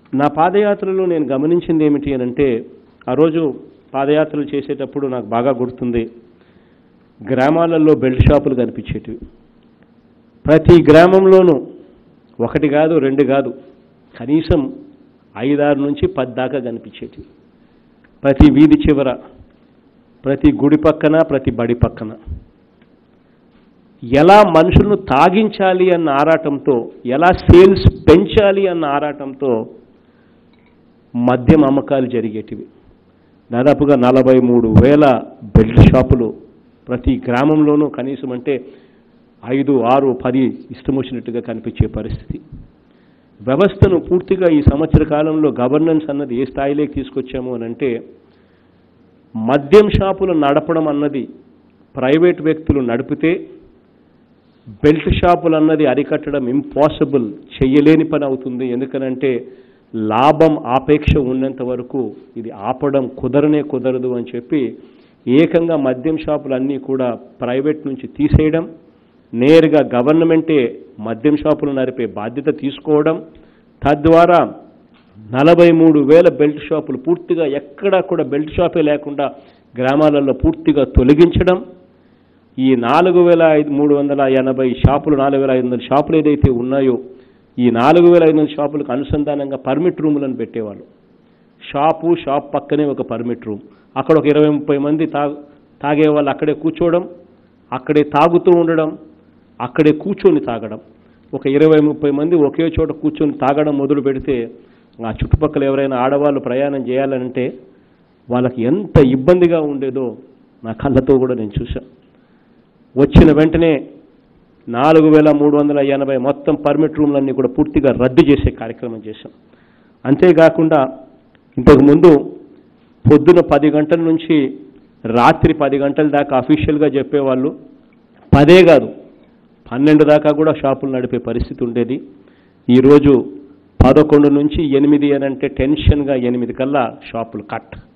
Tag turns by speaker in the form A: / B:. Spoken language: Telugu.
A: నా పాదయాత్రలో నేను గమనించింది ఏమిటి అని అంటే ఆ రోజు పాదయాత్రలు చేసేటప్పుడు నాకు బాగా గుర్తుంది గ్రామాలలో బెల్ట్ షాపులు కనిపించేటివి ప్రతి గ్రామంలోనూ ఒకటి కాదు రెండు కాదు కనీసం ఐదారు నుంచి పది దాకా కనిపించేటివి ప్రతి వీధి చివర ప్రతి గుడి పక్కన ప్రతి బడి పక్కన ఎలా మనుషులను తాగించాలి అన్న ఆరాటంతో ఎలా సేల్స్ పెంచాలి అన్న ఆరాటంతో మద్యం అమ్మకాలు జరిగేటివి దాదాపుగా నలభై మూడు వేల బెల్ట్ షాపులు ప్రతి గ్రామంలోనూ కనీసం అంటే ఐదు ఆరు పది ఇష్టం వచ్చినట్టుగా కనిపించే పరిస్థితి వ్యవస్థను పూర్తిగా ఈ సంవత్సర కాలంలో గవర్నెన్స్ అన్నది ఏ స్థాయిలోకి తీసుకొచ్చాము అని అంటే మద్యం షాపులు నడపడం అన్నది ప్రైవేట్ వ్యక్తులు నడిపితే బెల్ట్ షాపులు అన్నది అరికట్టడం ఇంపాసిబుల్ చెయ్యలేని పని అవుతుంది ఎందుకనంటే లాభం ఆపేక్ష ఉన్నంత వరకు ఇది ఆపడం కుదరనే కుదరదు అని చెప్పి ఏకంగా మద్యం షాపులన్నీ కూడా ప్రైవేట్ నుంచి తీసేయడం నేరుగా గవర్నమెంటే మద్యం షాపులు నడిపే బాధ్యత తీసుకోవడం తద్వారా నలభై మూడు వేల బెల్ట్ షాపులు పూర్తిగా ఎక్కడా కూడా బెల్ట్ షాపే లేకుండా గ్రామాలలో పూర్తిగా తొలగించడం ఈ నాలుగు వేల ఐదు మూడు వందల ఎనభై షాపులు నాలుగు వేల ఐదు వందల షాపులు ఏదైతే ఉన్నాయో ఈ నాలుగు వేల ఐదు వందల షాపులకు అనుసంధానంగా పర్మిట్ రూములను పెట్టేవాళ్ళు షాపు షాప్ పక్కనే ఒక పర్మిట్ రూమ్ అక్కడ ఒక ఇరవై ముప్పై మంది తా తాగే వాళ్ళు అక్కడే కూర్చోవడం అక్కడే తాగుతూ ఉండడం అక్కడే కూర్చొని తాగడం ఒక ఇరవై ముప్పై మంది ఒకే చోట కూర్చొని తాగడం మొదలు పెడితే ఆ చుట్టుపక్కల ఎవరైనా ఆడవాళ్ళు ప్రయాణం చేయాలంటే వాళ్ళకి ఎంత ఇబ్బందిగా ఉండేదో నా కళ్ళతో కూడా నేను చూశాను వచ్చిన వెంటనే నాలుగు వేల మూడు వందల ఎనభై మొత్తం పర్మిట్ రూమ్లన్నీ కూడా పూర్తిగా రద్దు చేసే కార్యక్రమం చేశాం అంతేకాకుండా ఇంతకుముందు పొద్దున పది గంటల నుంచి రాత్రి పది గంటల దాకా అఫీషియల్గా చెప్పేవాళ్ళు పదే కాదు పన్నెండు దాకా కూడా షాపులు నడిపే పరిస్థితి ఉండేది ఈరోజు పదకొండు నుంచి ఎనిమిది అని అంటే టెన్షన్గా ఎనిమిది కల్లా షాపులు కట్